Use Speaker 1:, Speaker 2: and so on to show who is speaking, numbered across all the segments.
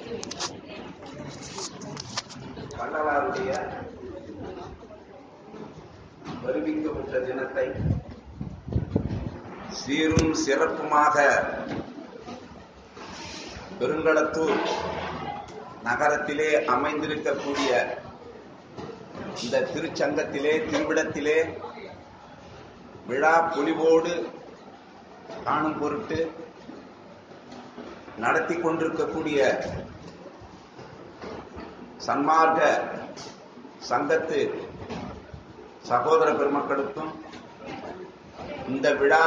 Speaker 1: வள்ளலாருடைய வருவிக்கப்பட்ட தினத்தை சீரும் சிறப்புமாக பெருங்களத்தூர் நகரத்திலே அமைந்திருக்கக்கூடிய இந்த திருச்சங்கத்திலே திருவிடத்திலே விழா பொலிவோடு காணும் பொருட்டு நடத்தி கொண்டிருக்கக்கூடிய சன்மார்க்க சங்கத்து சகோதர பெருமக்களுக்கும் இந்த விழா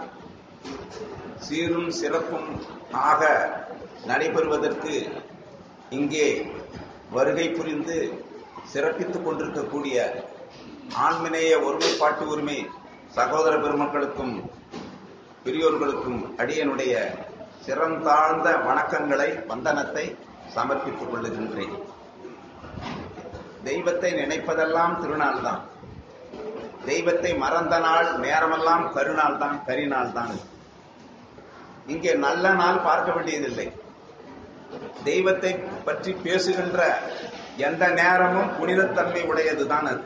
Speaker 1: சீரும் சிறப்பும் ஆக நடைபெறுவதற்கு இங்கே வருகை புரிந்து சிறப்பித்துக் கொண்டிருக்கக்கூடிய ஆண்மநேய ஒருமைப்பாட்டு உரிமை சகோதர பெருமக்களுக்கும் பெரியோர்களுக்கும் அடியனுடைய சிறந்தாழ்ந்த வணக்கங்களை வந்தனத்தை சமர்ப்பித்துக் கொள்ளுகின்றேன் தெய்வத்தை நினைப்பதெல்லாம் திருநாள் தான் தெய்வத்தை மறந்த நாள் நேரமெல்லாம் கருநாள் தான் கரிநாள் தான் இங்கே நல்ல நாள் பார்க்க வேண்டியதில்லை தெய்வத்தை பற்றி பேசுகின்ற எந்த நேரமும் புனிதத்தன்மை உடையதுதான் அது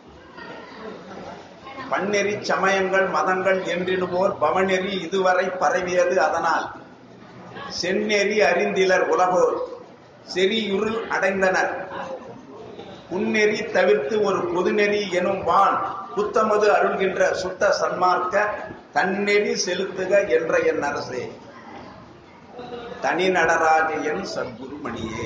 Speaker 1: பன்னெறி சமயங்கள் மதங்கள் என்றிடுவோர் பவநெறி இதுவரை பரவியது அதனால் செந்நெறி அறிந்திலர் உலகோர் செறியுருள் அடைந்தனர் புன்னெறி தவிர்த்து ஒரு பொதுநெறி எனும் வான் புத்தமது அருள்கின்ற சுத்த சன்மார்க்க தன்னெறி செலுத்துக என்ற என் அரசே தனி நடராஜயன் சத்குருமணியே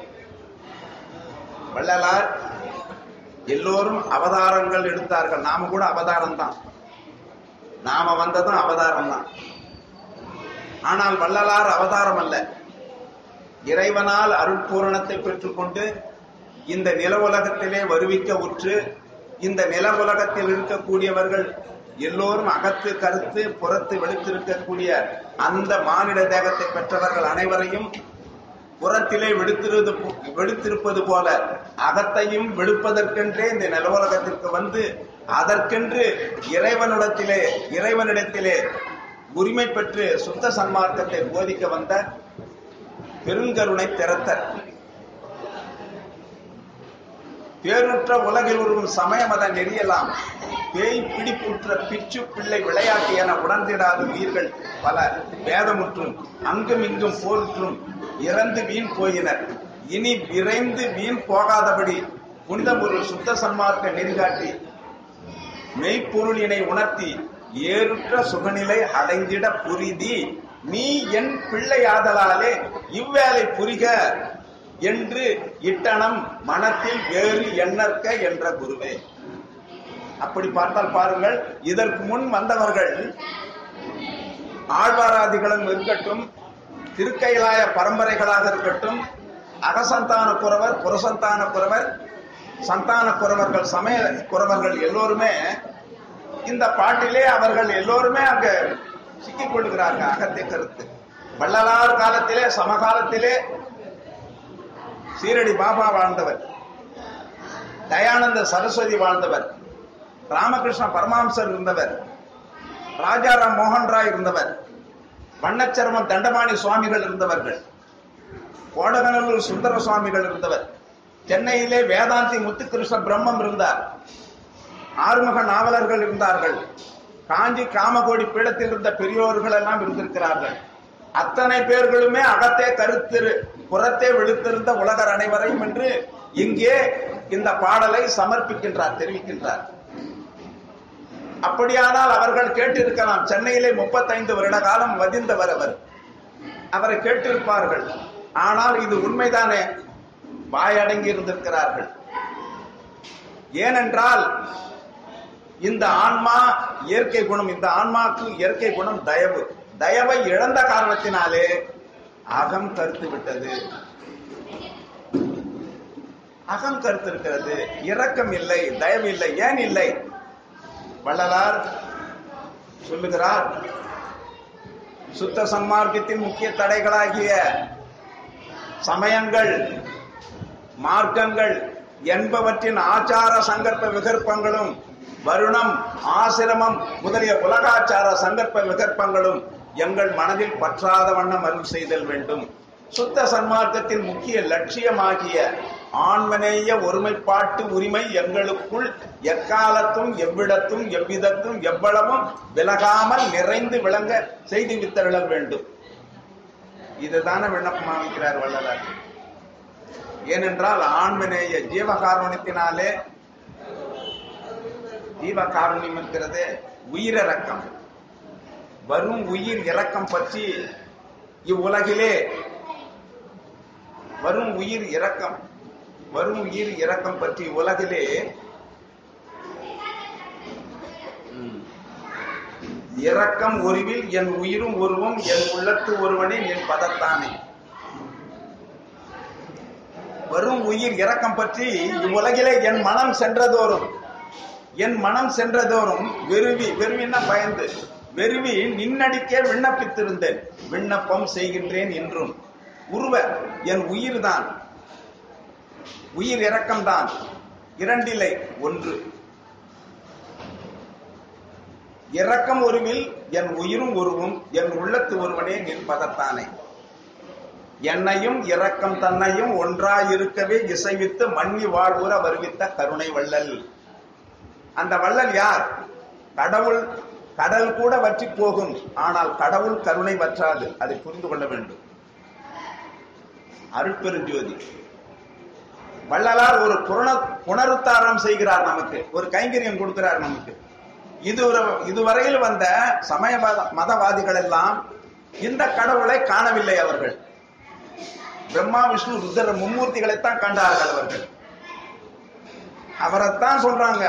Speaker 1: வள்ளலார் எல்லோரும் அவதாரங்கள் எடுத்தார்கள் நாம கூட அவதாரம் தான் நாம வந்ததும் அவதாரம் தான் ஆனால் வள்ளலார் அவதாரம் அல்ல இறைவனால் அருட்பூரணத்தை பெற்றுக்கொண்டு இந்த நில உலகத்திலே வருவிக்க உற்று இந்த நில உலகத்தில் இருக்கக்கூடியவர்கள் எல்லோரும் அகத்து கருத்து புறத்து வெளுத்திருக்கக்கூடிய அந்த மானிட தேகத்தை பெற்றவர்கள் அனைவரையும் புறத்திலே வெடுத்திருது வெடுத்திருப்பது போல அகத்தையும் வெடுப்பதற்கென்றே இந்த நில உலகத்திற்கு வந்து அதற்கென்று இறைவனிடத்திலே இறைவனிடத்திலே உரிமை பெற்று சுத்த சன்மார்க்கத்தை போதிக்க வந்த பெருங்கருணை திறத்தர் பேருற்ற உலகில் உருவும் சமய மத நெறியலாம் பேய் பிடிப்புற்ற பிச்சு பிள்ளை விளையாட்டு என உணர்ந்திடாத உயிர்கள் பல வேதமுற்றும் அங்கும் இங்கும் போருற்றும் இறந்து வீண் போயினர் இனி விரைந்து வீண் போகாதபடி புனிதபொருள் சுத்த சன்மார்க்க நெறிகாட்டி மெய்ப்பொருளினை உணர்த்தி ஏறுற்ற சுகநிலை அடைந்திட புரிதி நீ என் பிள்ளையாதலாலே இவ்வேலை புரிக என்று இட்டனம் மனத்தில் வேறு எண்ணற்க என்ற குருவே அப்படி பார்த்தால் பாருங்கள் இதற்கு முன் வந்தவர்கள் ஆழ்வாராதிகளும் இருக்கட்டும் திருக்கைலாய பரம்பரைகளாக இருக்கட்டும் அகசந்தான குறவர் புறசந்தான குறவர் சந்தான குறவர்கள் சமய குறவர்கள் எல்லோருமே இந்த பாட்டிலே அவர்கள் எல்லோருமே அங்க சிக்கிக் கொள்கிறார்கள் அகத்தை கருத்து வள்ளலார் காலத்திலே சமகாலத்திலே சீரடி பாபா வாழ்ந்தவர் தயானந்த சரஸ்வதி வாழ்ந்தவர் ராமகிருஷ்ண பரமாம்சர் இருந்தவர் ராஜாராம் மோகன் ராய் இருந்தவர் வண்ணச்சர்மம் தண்டபாணி சுவாமிகள் இருந்தவர்கள் கோடகநல்லூர் சுந்தர சுவாமிகள் இருந்தவர் சென்னையிலே வேதாந்தி முத்துகிருஷ்ண பிரம்மம் இருந்தார் ஆறுமுக நாவலர்கள் இருந்தார்கள் காஞ்சி காமகோடி பீடத்தில் இருந்த பெரியோர்கள் எல்லாம் இருந்திருக்கிறார்கள் அத்தனை பேர்களுமே அகத்தே கருத்து புறத்தே விழுத்திருந்த உலகர் அனைவரையும் என்று இங்கே இந்த பாடலை சமர்ப்பிக்கின்றார் தெரிவிக்கின்றார் அப்படியானால் அவர்கள் கேட்டிருக்கலாம் சென்னையிலே முப்பத்தைந்து வருட காலம் வதிந்தவர் அவர் அவரை கேட்டிருப்பார்கள் ஆனால் இது உண்மைதானே வாயடங்கி இருந்திருக்கிறார்கள் ஏனென்றால் இந்த ஆன்மா இயற்கை குணம் இந்த ஆன்மாக்கு இயற்கை குணம் தயவு தயவை இழந்த காரணத்தினாலே அகம் கருத்து விட்டது அகம் கருத்து இருக்கிறது இரக்கம் இல்லை தயவு இல்லை ஏன் இல்லை வள்ளலார் சொல்லுகிறார் சுத்த சன்மார்க்கத்தின் முக்கிய தடைகளாகிய சமயங்கள் மார்க்கங்கள் என்பவற்றின் ஆச்சார சங்கற்ப விகற்பங்களும் வருணம் ஆசிரமம் முதலிய உலகாச்சார சங்கற்ப விகற்பங்களும் எங்கள் மனதில் பற்றாத வண்ணம் அருள் செய்தல் வேண்டும் சுத்த சன்மார்க்கத்தின் முக்கிய லட்சியமாகிய ஆன்மநேய ஒருமைப்பாட்டு உரிமை எங்களுக்குள் எக்காலத்தும் எவ்விடத்தும் எவ்விதத்தும் எவ்வளவும் விலகாமல் நிறைந்து விளங்க செய்து வித்தருள வேண்டும் இதுதானே விண்ணப்பமா வைக்கிறார் வள்ளலார் ஏனென்றால் ஆன்மநேய ஜீவகாருண்யத்தினாலே ஜீவகாருண்யம் இருக்கிறது உயிரிறக்கம் வரும் உயிர் இறக்கம் பற்றி இவ்வுலகிலே வரும் உயிர் இறக்கம் வரும் உயிர் இறக்கம் பற்றி உலகிலே ம், இரக்கம் ஒருவில் என் உயிரும் உருவும் என் உள்ளத்து ஒருவனே என் பதத்தானே வரும் உயிர் இரக்கம் பற்றி இவ்வுலகிலே என் மனம் சென்றதோறும் என் மனம் சென்றதோறும் வெறுவி வெறுவின்னா பயந்து வெறுவி நின்னடிக்கே விண்ணப்பித்திருந்தேன் விண்ணப்பம் செய்கின்றேன் என்றும் உருவ என் உயிர்தான் உயிர் இரக்கம்தான் இரண்டிலை ஒன்று இரக்கம் ஒருவில் என் உயிரும் உருவும் என் உள்ளத்து ஒருவனே நின் பதத்தானே என்னையும் இரக்கம் தன்னையும் ஒன்றாயிருக்கவே இசைவித்து மன்னி வாழ்வுற வருவித்த கருணை வள்ளல் அந்த வள்ளல் யார் கடவுள் கடல் கூட வற்றி போகும் ஆனால் கடவுள் கருணை வற்றாது அதை புரிந்து கொள்ள வேண்டும் அருட்பெருஞ்சோதி வள்ளலார் ஒரு புரண புனருத்தாரணம் செய்கிறார் நமக்கு ஒரு கைங்கரியம் கொடுக்கிறார் நமக்கு இது ஒரு இதுவரையில் வந்த சமயவாத மதவாதிகள் எல்லாம் இந்த கடவுளை காணவில்லை அவர்கள் பிரம்மா விஷ்ணு ருத்ர மும்மூர்த்திகளைத்தான் கண்டார்கள் அவர்கள் அவரைத்தான் சொல்றாங்க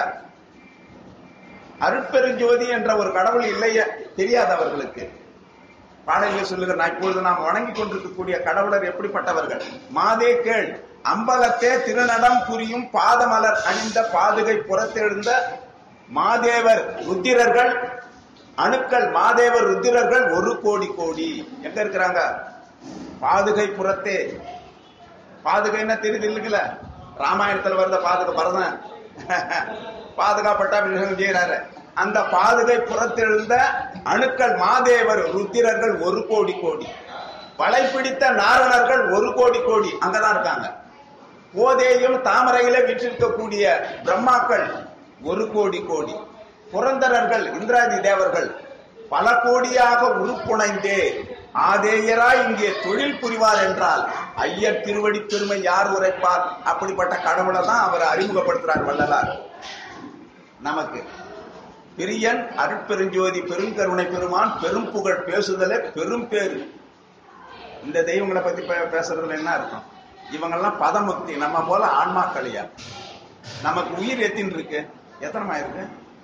Speaker 1: அருட்பெருஞ்சோதி என்ற ஒரு கடவுள் இல்லையே தெரியாது அவர்களுக்கு பாடலில் சொல்லுகிற நான் இப்பொழுது நாம் வணங்கிக் கொண்டிருக்கக்கூடிய கடவுளர் எப்படிப்பட்டவர்கள் மாதே கேள் அம்பலத்தே திருநடம் புரியும் பாதமலர் அணிந்த பாதுகை புறத்தெழுந்த மாதேவர் ருத்திரர்கள் அணுக்கள் மாதேவர் ருத்திரர்கள் ஒரு கோடி கோடி எங்க இருக்கிறாங்க பாதுகை புறத்தே பாதுகைன்னா தெரியுது இல்லைங்கள ராமாயணத்துல வந்த பாதுகை பரதன் பாதுகாப்பட்டா மிருகம் செய்யறாரு அந்த பாதுகை புறத்தெழுந்த அணுக்கள் மாதேவர் ருத்திரர்கள் ஒரு கோடி கோடி வலை பிடித்த நாரணர்கள் ஒரு கோடி கோடி அங்கதான் இருக்காங்க போதேயும் தாமரையில வீற்றிருக்கக்கூடிய பிரம்மாக்கள் ஒரு கோடி கோடி புரந்தரர்கள் இந்திராதி தேவர்கள் பல கோடியாக உருப்புணைந்தே ஆதேயராய் இங்கே தொழில் புரிவார் என்றால் ஐயர் திருவடி பெருமை யார் உரைப்பார் அப்படிப்பட்ட கடவுளை தான் அவர் அறிமுகப்படுத்துறார் வள்ளலார் நமக்கு பிரியன் அருட்பெருஞ்சோதி பெருங்கருணை பெருமான் பெரும் புகழ் பேசுதலே பெரும் பேரு இந்த தெய்வங்களை பத்தி பே- பேசுறதுல என்ன அர்த்தம் இவங்கெல்லாம் பதமுக்தி நம்ம போல ஆன்மாக்களையா நமக்கு உயிர் எத்தின்னு இருக்கு எத்தனமா இருக்கு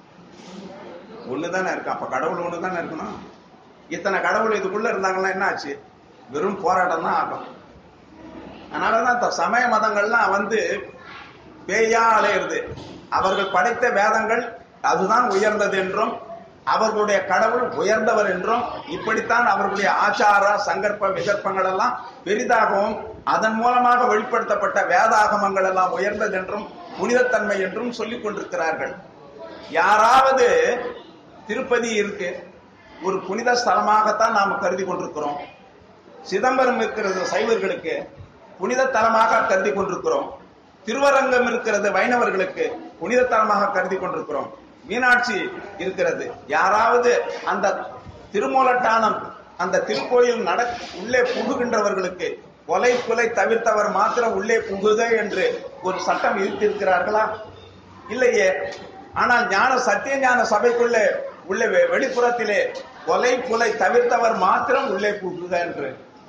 Speaker 1: ஒண்ணுதானே இருக்கு அப்ப கடவுள் ஒண்ணுதானே இருக்கணும் இத்தனை கடவுள் இதுக்குள்ள இருந்தாங்கன்னா என்ன ஆச்சு வெறும் போராட்டம் தான் ஆகும் அதனாலதான் இந்த சமய மதங்கள்லாம் வந்து பேயா அலையிறது அவர்கள் படைத்த வேதங்கள் அதுதான் உயர்ந்தது என்றும் அவர்களுடைய கடவுள் உயர்ந்தவர் என்றும் இப்படித்தான் அவர்களுடைய ஆச்சார சங்கற்ப விகற்பங்கள் எல்லாம் பெரிதாகவும் அதன் மூலமாக வெளிப்படுத்தப்பட்ட வேதாகமங்கள் எல்லாம் உயர்ந்தது என்றும் புனிதத்தன்மை என்றும் சொல்லிக் கொண்டிருக்கிறார்கள் யாராவது திருப்பதி இருக்கு ஒரு புனித ஸ்தலமாகத்தான் நாம் கருதி கொண்டிருக்கிறோம் சிதம்பரம் இருக்கிறது சைவர்களுக்கு புனித தலமாக கருதி கொண்டிருக்கிறோம் திருவரங்கம் இருக்கிறது வைணவர்களுக்கு புனித தலமாக கருதி கொண்டிருக்கிறோம் மீனாட்சி இருக்கிறது யாராவது அந்த திருமூலட்டானம் அந்த திருக்கோயில் நட உள்ளே புகுகின்றவர்களுக்கு கொலை கொலை தவிர்த்தவர் மாத்திரம் உள்ளே புகுக என்று ஒரு சட்டம் விதித்திருக்கிறார்களா இல்லையே ஆனால் ஞான சத்திய ஞான சபைக்குள்ளே உள்ள வெ- வெளிப்புறத்திலே கொலை கொலை தவிர்த்தவர் மாத்திரம் உள்ளே புகுக என்று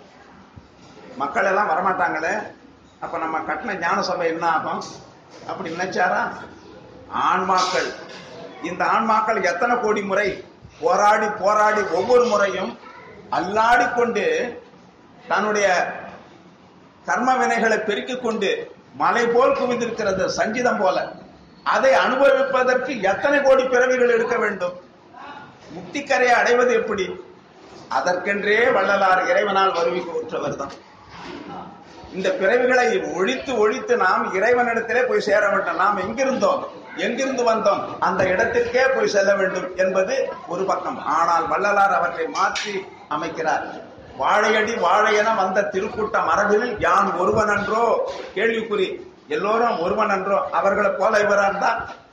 Speaker 1: மக்கள் எல்லாம் வரமாட்டாங்களே அப்ப நம்ம கட்டின ஞான சபை என்ன ஆகும் அப்படி நினைச்சாரா ஆன்மாக்கள் இந்த ஆன்மாக்கள் எத்தனை கோடி முறை போராடி போராடி ஒவ்வொரு முறையும் அல்லாடி கொண்டு தன்னுடைய கர்ம வினைகளை பெருக்கிக் கொண்டு மலை போல் குவிந்திருக்கிறது சஞ்சிதம் போல அதை அனுபவிப்பதற்கு எத்தனை கோடி பிறவிகள் எடுக்க வேண்டும் முக்திக்கரையை அடைவது எப்படி அதற்கென்றே வள்ளலார் இறைவனால் வருவிக்கு உற்றவர் தான் இந்த பிறவிகளை ஒழித்து ஒழித்து நாம் இறைவனிடத்திலே போய் சேர வேண்டும் நாம் எங்கிருந்தோம் எங்கிருந்து வந்தோம் அந்த இடத்திற்கே போய் செல்ல வேண்டும் என்பது ஒரு பக்கம் ஆனால் வள்ளலார் அவற்றை மாற்றி அமைக்கிறார் வாழையடி வாழையென வந்த திருக்கூட்ட மரபில் யான் ஒருவன் அன்றோ கேள்விக்குறி எல்லோரும் ஒருவன் அன்றோ அவர்களை போல இவரா இருந்தா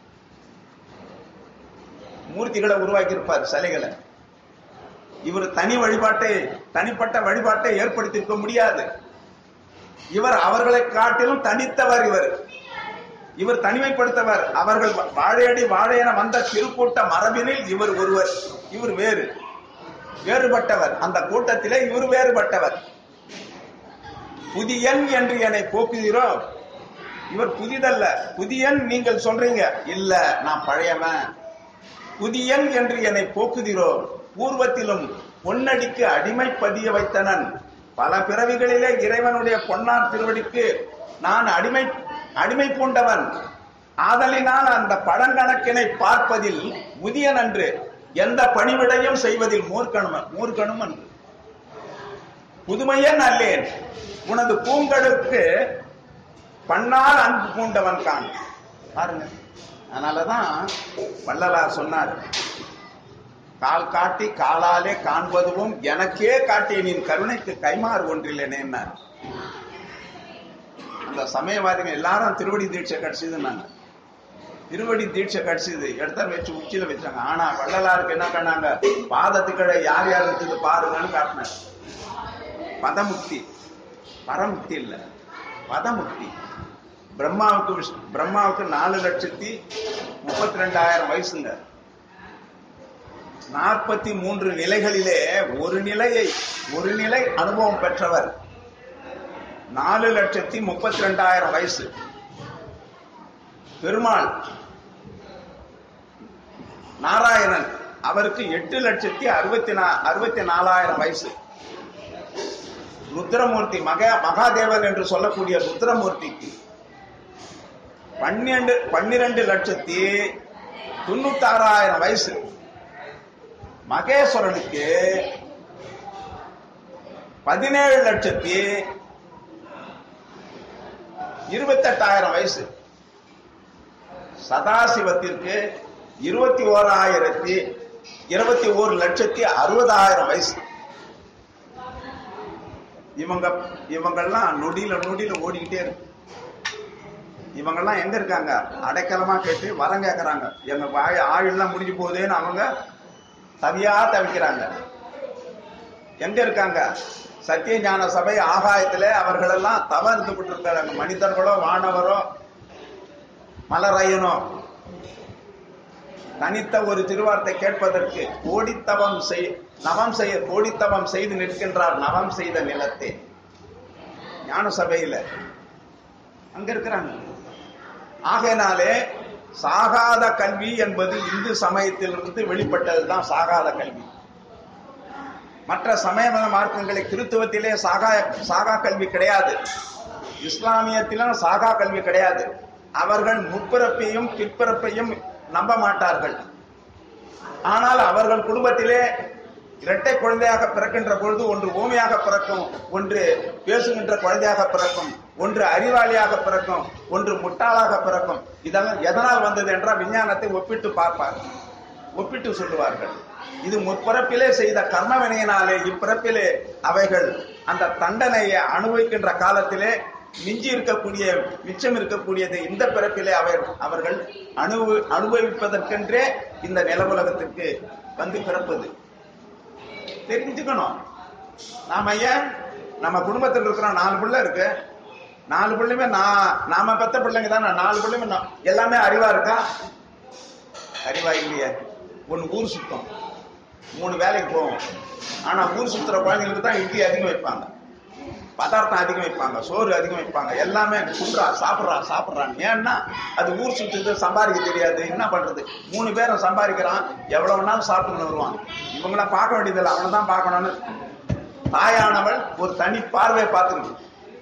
Speaker 1: மூர்த்திகளை உருவாக்கி இருப்பார் சிலைகளை இவர் தனி வழிபாட்டை தனிப்பட்ட வழிபாட்டை ஏற்படுத்தியிருக்க முடியாது இவர் அவர்களை காட்டிலும் தனித்தவர் இவர் இவர் தனிமைப்படுத்தவர் அவர்கள் வாழையடி வாழையென வந்த திருக்கூட்ட மரபினில் இவர் ஒருவர் இவர் வேறு வேறுபட்டவர் அந்த கூட்டத்திலே இவர் வேறுபட்டவர் புதியன் என்று என்னை போக்குகிறோ இவர் புதிதல்ல புதியன் நீங்கள் சொல்றீங்க இல்ல நான் பழையவன் புதியன் என்று என்னை போக்குகிறோ பூர்வத்திலும் பொன்னடிக்கு அடிமை பதிய வைத்தனன் பல பிறவிகளிலே இறைவனுடைய பொன்னார் திருவடிக்கு நான் அடிமை அடிமை பூண்டவன் ஆதலினால் அந்த பழங்கணக்கினை பார்ப்பதில் முதியன் அன்று எந்த பணிவிடையும் செய்வதில் மூர்க்கணும் மூர்க்கணும் அன்று புதுமையன் அல்லேன் உனது பூங்கடுக்கு பண்ணால் அன்பு பூண்டவன் கான் பாருங்க அதனாலதான் வள்ளலார் சொன்னார் கால் காட்டி காலாலே காண்பதுவும் எனக்கே காட்டிய நீ கருணைக்கு கைமாறு ஒன்றில்லைனேன்னார் அந்த சமயவாதிகள் எல்லாரும் திருவடி தீட்சை கிடைச்சதுன்னாங்க திருவடி தீட்சை கிடைச்சது இடத்த வச்சு உச்சியில வச்சாங்க ஆனா வள்ளலாருக்கு என்ன பண்ணாங்க பாதத்துக்கடை யார் யார் இருக்குது பாருங்கன்னு காட்டினார் பதமுக்தி பரமுக்தி இல்ல பதமுக்தி பிரம்மாவுக்கு விஷ்- பிரம்மாவுக்கு நாலு லட்சத்தி முப்பத்தி ரெண்டாயிரம் வயசுங்க நாற்பத்தி மூன்று நிலைகளிலே ஒரு நிலையை ஒரு நிலை அனுபவம் பெற்றவர் நாலு லட்சத்தி முப்பத்தி ரெண்டாயிரம் வயசு பெருமாள் நாராயணன் அவருக்கு எட்டு லட்சத்தி அறுபத்தி நா அறுபத்தி நாலாயிரம் வயசு ருத்ரமூர்த்தி மகா மகாதேவன் என்று சொல்லக்கூடிய ருத்ரமூர்த்திக்கு பன்னெண்டு பன்னிரண்டு லட்சத்தி தொண்ணூத்தாறாயிரம் வயசு மகேஸ்வரனுக்கு பதினேழு லட்சத்தி இருபத்தெட்டாயிரம் வயசு சதாசிவத்திற்கு இருபத்தி ஓராயிரத்தி இருபத்தி ஓரு லட்சத்தி அறுபதாயிரம் வயசு இவங்க இவங்கெல்லாம் நொடியில நொடியில ஓடிக்கிட்டே இருக்கு இவங்கெல்லாம் எங்க இருக்காங்க அடைக்கலமா கேட்டு வரம் கேட்கறாங்க எங்க வாய் ஆயுள்லாம் முடிஞ்சு போகுதேன்னு அவங்க தவியா தவிக்கிறாங்க எங்க இருக்காங்க சத்திய ஞான சபை ஆகாயத்துல அவர்கள் எல்லாம் தவ இருந்துகிட்டு இருக்காங்க மனிதர்களோ வானவரோ மலரையனோ தனித்த ஒரு திருவார்த்தை கேட்பதற்கு கோடித்தவம் செய் நவம் செய்ய கோடித்தவம் செய்து நிற்கின்றார் நவம் செய்த நிலத்தே ஞான சபையில அங்க இருக்கிறாங்க ஆகையினாலே சாகாத கல்வி என்பது இந்து சமயத்திலிருந்து வெளிப்பட்டதுதான் சாகாத கல்வி மற்ற சமய மத மார்க்கங்களை கிறித்துவத்திலே சாகா சாகா கல்வி கிடையாது இஸ்லாமியத்திலும் சாகா கல்வி கிடையாது அவர்கள் முற்பிறப்பையும் பிற்பிறப்பையும் நம்ப மாட்டார்கள் ஆனால் அவர்கள் குடும்பத்திலே இரட்டை குழந்தையாக பிறக்கின்ற பொழுது ஒன்று ஊமையாக பிறக்கும் ஒன்று பேசுகின்ற குழந்தையாக பிறக்கும் ஒன்று அறிவாளியாக பிறக்கும் ஒன்று முட்டாளாக பிறக்கும் இதெல்லாம் எதனால் வந்தது என்றால் விஞ்ஞானத்தை ஒப்பிட்டு பார்ப்பார் ஒப்பிட்டு சொல்லுவார்கள் இது முற்பிறப்பிலே செய்த கர்ம வினையினாலே இப்பிறப்பிலே அவைகள் அந்த தண்டனையை அனுபவிக்கின்ற காலத்திலே மிஞ்சி இருக்கக்கூடிய மிச்சம் இருக்கக்கூடியது இந்த பிறப்பிலே அவர் அவர்கள் அனுபவி அனுபவிப்பதற்கென்றே இந்த நில உலகத்திற்கு வந்து பிறப்பது தெரிஞ்சுக்கணும் நாம ஏன் நம்ம குடும்பத்தில் இருக்கிற நாலு பிள்ளை இருக்கு நாலு பிள்ளையுமே நான் நாம பெத்த பிள்ளைங்க தானே நாலு பிள்ளையுமே நா- எல்லாமே அறிவா இருக்கா அறிவா இல்லையே ஒன்னு ஊர் சுத்தம் மூணு வேலைக்கு போவோம் ஆனா ஊர் சுத்துற குழந்தைங்களுக்கு தான் இட்லி அதிகம் வைப்பாங்க பதார்த்தம் அதிகம் வைப்பாங்க சோறு அதிகம் வைப்பாங்க எல்லாமே குடுறா சாப்பிட்றா சாப்பிட்றான் ஏன்னா அது ஊர் சுத்துது சம்பாதிக்க தெரியாது என்ன பண்றது மூணு பேரும் சம்பாதிக்கிறான் எவ்வளவு நாள் சாப்பிட்டு வருவான் இவங்களாம் பார்க்க வேண்டியதில்லை அவனை தான் பார்க்கணும்னு தாயானவள் ஒரு தனி பார்வை பார்த்துருக்கு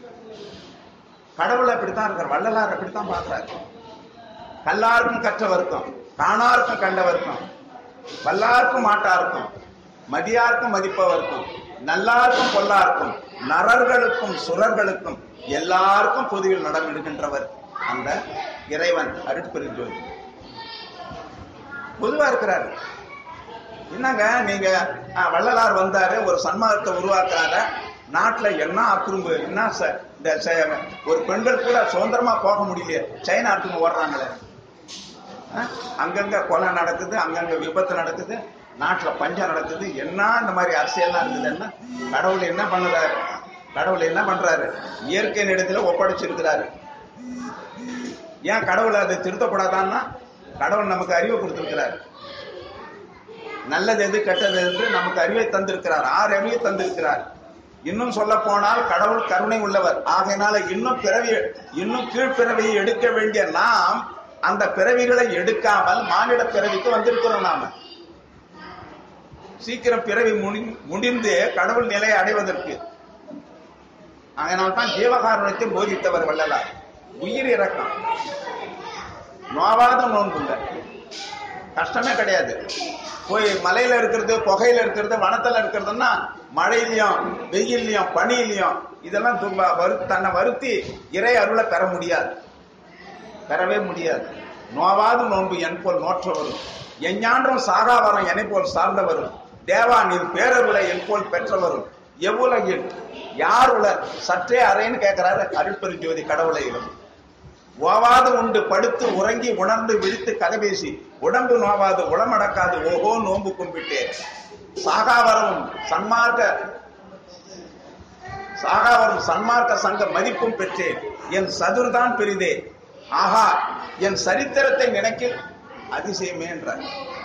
Speaker 1: கடவுள் அப்படித்தான் இருக்கார் வள்ளலார் அப்படித்தான் பார்க்கிறார் கல்லாருக்கும் கற்றவர்க்கும் காணாருக்கும் கண்டவர்க்கும் வல்லாருக்கும் மாட்டாருக்கும் மதியாருக்கும் மதிப்பவர்க்கும் நல்லாருக்கும் பொல்லாருக்கும் நரர்களுக்கும் சுரர்களுக்கும் எல்லாருக்கும் பொதுவில் நடமிடுகின்றவர் அந்த இறைவன் அருட்பெருஞ்சோதி பொதுவா இருக்கிறாரு என்னங்க நீங்க அஹ், வள்ளலார் வந்தாரு ஒரு சன்மார்க்கத்தை உருவாக்குறாரு நாட்டுல என்ன அக்குறும்பு என்ன ச- இந்த ச- ஒரு பெண்கள் கூட சுதந்திரமா போக முடியல சைனா நாட்டுக்கு ஓடுறாங்களே அஹ், அங்கங்க கொலை நடக்குது அங்கங்க விபத்து நடக்குது நாட்டுல பஞ்சம் நடக்குது என்ன இந்த மாதிரி அரசியல்லாம் இருக்குதுன்னா கடவுள் என்ன பண்ணுறாரு கடவுள் என்ன பண்றாரு இயற்கை இடத்துல ஒப்படைச்சிருக்கிறாரு ஏன் கடவுள் அதை திருத்தக்கூடாதான்னா கடவுள் நமக்கு அறிவை கொடுத்திருக்கிறார் நல்லது எது கெட்டது என்று நமக்கு அறிவை தந்திருக்கிறார் ஆறு அறிவை தந்திருக்கிறார் இன்னும் சொல்ல போனால் கடவுள் கருணை உள்ளவர் ஆகையினால இன்னும் பிறவி இன்னும் கீழ்பிறவியை எடுக்க வேண்டிய நாம் அந்த பிறவிகளை எடுக்காமல் மானிட பிறவிக்கு வந்திருக்கிறோம் நாம சீக்கிரம் பிறவி முடி- முடிந்து கடவுள் நிலையை அடைவதற்கு அதனால்தான் ஜீவகாரணத்தை போதித்தவர் வள்ளலார் உயிர் இறக்கம் நோவாத நோன்புங்க கஷ்டமே கிடையாது போய் மலையில இருக்கிறது புகையில இருக்கிறது வனத்துல இருக்கிறதுன்னா மழையிலையும் வெயிலையும் பனியிலையும் இதெல்லாம் துன்ப- வரு- தன்னை வருத்தி இறை அருளை பெற முடியாது பெறவே முடியாது நோவாது நோன்பு என் போல் நோற்றவரும் எஞ்ஞான்றும் சாகாவரம் என்னை போல் சார்ந்தவரும் தேவா நீ பேரருளை என் போல் பெற்றவரும் எவ்வுலகில் யார் உலர் சற்றே அறைன்னு கேட்கிறாரு அருட்பெருஞ்சோதி கடவுளை இருந்து ஓவாது உண்டு படுத்து உறங்கி உணர்ந்து விழித்து கதை பேசி உடம்பு நோவாது உளமடக்காது ஓஹோ நோம்பு கும்பிட்டே சாகாவரமும் சன்மார்க்க சாகாவரம் சன்மார்க்க சங்க மதிப்பும் பெற்றேன் என் சதுர்தான் பெரிதே ஆஹா என் சரித்திரத்தை நினைக்கில் அதிசயமே என்றார்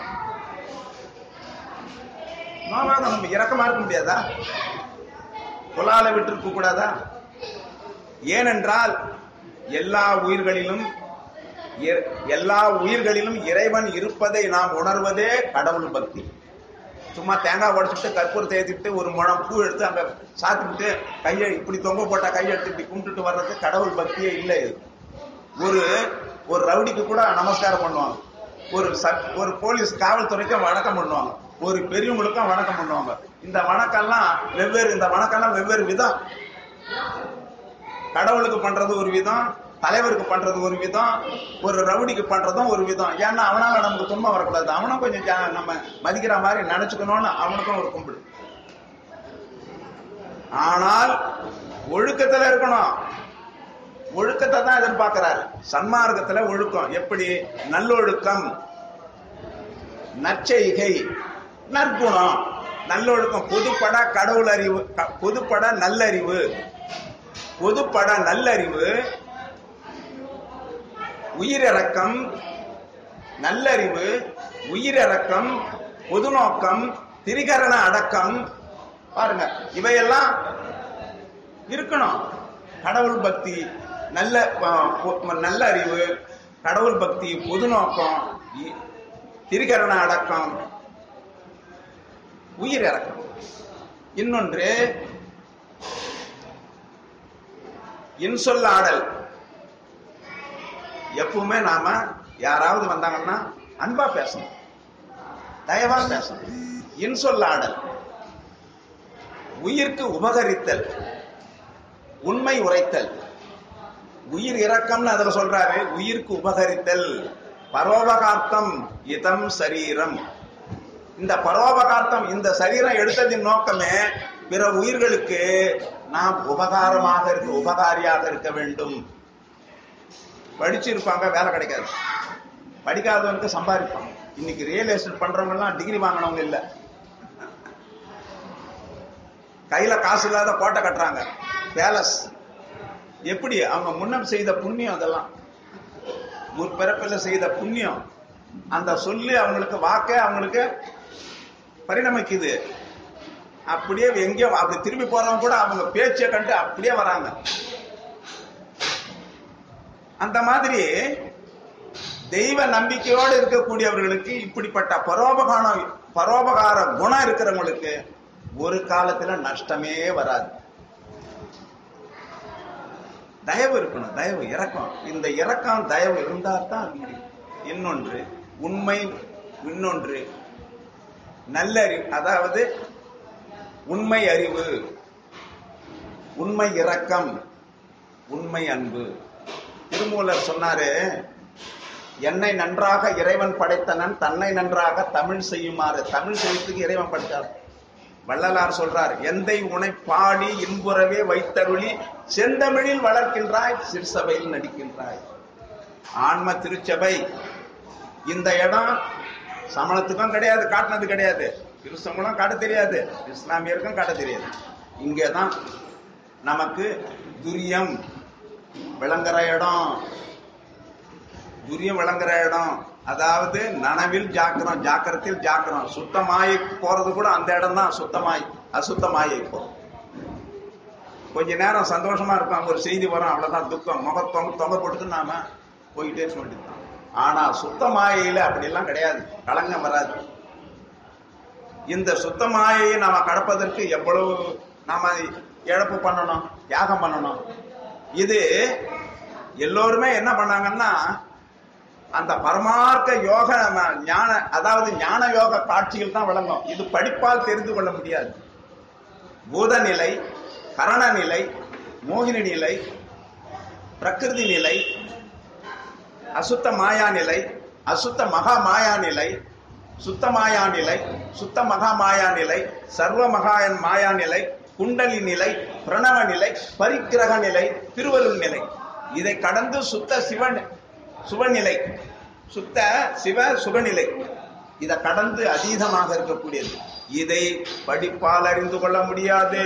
Speaker 1: நோவாத நம்ம இறக்கமா இருக்க முடியாதா புலால விட்டு இருக்க கூடாதா ஏனென்றால் எல்லா உயிர்களிலும் இற- எல்லா உயிர்களிலும் இறைவன் இருப்பதை நாம் உணர்வதே கடவுள் பக்தி சும்மா தேங்காய் உடைச்சிட்டு கற்பூரத்தை ஏற்றிட்டு ஒரு முழம் பூ எடுத்து அங்க சாத்திட்டு கையை இப்படி தொங்க போட்டா கையை எடுத்து இப்படி கும்பிட்டுட்டு வர்றது கடவுள் பக்தியே இல்லை இது ஒரு ஒரு ரவுடிக்கு கூட நமஸ்காரம் பண்ணுவாங்க ஒரு சட் ஒரு போலீஸ் காவல்துறைக்கும் வணக்கம் பண்ணுவாங்க ஒரு பெரியவங்களுக்கும் வணக்கம் பண்ணுவாங்க இந்த வணக்கம்லாம் வெவ்வேறு இந்த வணக்கம்லாம் வெவ்வேறு விதம் கடவுளுக்கு பண்றது ஒரு விதம் தலைவருக்கு பண்றது ஒரு விதம் ஒரு ரவுடிக்கு பண்றதும் ஒரு விதம் ஏன்னா அவனால நமக்கு துன்பம் வரக்கூடாது அவனும் கொஞ்சம் ஜா- நம்ம மதிக்கிற மாதிரி நினைச்சுக்கணும்னு அவனுக்கும் ஒரு கும்பிடு ஆனால் ஒழுக்கத்துல இருக்கணும் ஒழுக்கத்தை தான் எதிர்பார்க்கிறாரு சன்மார்க்கத்துல ஒழுக்கம் எப்படி நல்லொழுக்கம் நற்செய்கை நற்குணம் நல்லொழுக்கம் பொதுப்பட கடவுள் அறிவு க- பொதுப்பட நல்லறிவு பொதுப்பட நல்லறிவு உயிரிறக்கம் நல்லறிவு உயிரிறக்கம் பொதுநோக்கம் திரிகரண அடக்கம் பாருங்க இவையெல்லாம் இருக்கணும் கடவுள் பக்தி நல்ல அஹ், பொ- நல்ல அறிவு கடவுள் பக்தி பொதுநோக்கம் இ- திரிகரண அடக்கம் உயிர் இறக்கம் இன்னொன்று இன்சொல்லாடல் எப்பவுமே நாம யாராவது வந்தாங்கன்னா அன்பா பேசணும் தயவா பேசணும் இன்சொல்லாடல் உயிர்க்கு உபகரித்தல் உண்மை உரைத்தல் உயிர் இரக்கம்னு அதுல சொல்றாரு உயிர்க்கு உபகரித்தல் பரோபகார்த்தம் இதம் சரீரம் இந்த பரோபகார்த்தம் இந்த சரீரம் எடுத்ததின் நோக்கமே பிற உயிர்களுக்கு நாம் உபகாரமாக இருக்க உபகாரியாக இருக்க வேண்டும் படிச்சிருப்பாங்க வேலை கிடைக்காது படிக்காதவனுக்கு சம்பாதிப்பாங்க இன்னைக்கு ரியல் எஸ்டேட் பண்றவங்க எல்லாம் டிகிரி வாங்கினவங்க இல்ல கையில காசு இல்லாத கோட்டை கட்டுறாங்க பேலஸ் எப்படி அவங்க முன்னம் செய்த புண்ணியம் அதெல்லாம் முற்பிறப்பில் செய்த புண்ணியம் அந்த சொல்லி அவங்களுக்கு வாக்க அவங்களுக்கு பரிணமிக்குது அப்படியே எங்கேயோ அப்படி திரும்பி போறவங்க கூட அவங்க பேச்சை கண்டு அப்படியே வராங்க அந்த மாதிரி தெய்வ நம்பிக்கையோடு இருக்கக்கூடியவர்களுக்கு இப்படிப்பட்ட பரோபகாரம் பரோபகார குணம் இருக்கிறவங்களுக்கு ஒரு காலத்துல நஷ்டமே வராது தயவு இருக்கணும் தயவு இரக்கம் இந்த இரக்கம் தயவு இருந்தா தான் அது முடியும் இன்னொன்று உண்மை இன்னொன்று நல்லறிவு அதாவது உண்மை அறிவு உண்மை இரக்கம் உண்மை அன்பு திருமூலர் சொன்னாரு என்னை நன்றாக இறைவன் படைத்தனன் தன்னை நன்றாக தமிழ் செய்யுமாறு தமிழ் செய்யறதுக்கு இறைவன் படைத்தார் வள்ளலார் சொல்றார் எந்தை உனை பாடி இன்புறவே வைத்தருளி செந்தமிழில் வளர்க்கின்றாய் சிற்சபையில் நடிக்கின்றாய் ஆன்ம திருச்சபை இந்த இடம் சமணத்துக்கும் கிடையாது காட்டினது கிடையாது கிறிஸ்தவங்களும் காட்ட தெரியாது இஸ்லாமியருக்கும் காட்ட தெரியாது இங்கதான் நமக்கு துரியம் விளங்குற இடம் துரியம் விளங்குற இடம் அதாவது நனவில் ஜாக்கிரம் ஜாக்கிரத்தில் ஜாக்கிரம் சுத்தமாய் போறது கூட அந்த இடம் தான் சுத்தமாய் அசுத்தமாய் போகும் கொஞ்ச நேரம் சந்தோஷமா இருக்கும் ஒரு செய்தி வரும் அவ்வளவுதான் துக்கம் முக தொங்க தொங்க போட்டு நாம போயிட்டே இருக்க வேண்டியதுதான் ஆனா சுத்தமாயில அப்படியெல்லாம் கிடையாது களங்கம் வராது இந்த சுத்தமாயை நாம கடப்பதற்கு எவ்வளவு நாம இழப்பு பண்ணணும் தியாகம் பண்ணணும் இது எல்லோருமே என்ன பண்ணாங்கன்னா அந்த பரமார்க்க யோக ம- ஞான அதாவது ஞான யோக காட்சிகள் தான் விளங்கும் இது படிப்பால் தெரிந்து கொள்ள முடியாது பூதநிலை கரண நிலை மோகினி நிலை பிரகிருதி நிலை அசுத்த மாயா நிலை அசுத்த மகா மாயா நிலை சுத்த மாயா நிலை சுத்த மகா மாயா நிலை சர்வ மகாயன் மாயா நிலை குண்டலி நிலை பிரணவ நிலை பரிக்கிரக நிலை திருவருள் நிலை இதை கடந்து சுத்த சிவன் சுவநிலை சுத்த சிவ சுகநிலை இதை கடந்து அதீதமாக இருக்கக்கூடியது இதை படிப்பால் அறிந்து கொள்ள முடியாது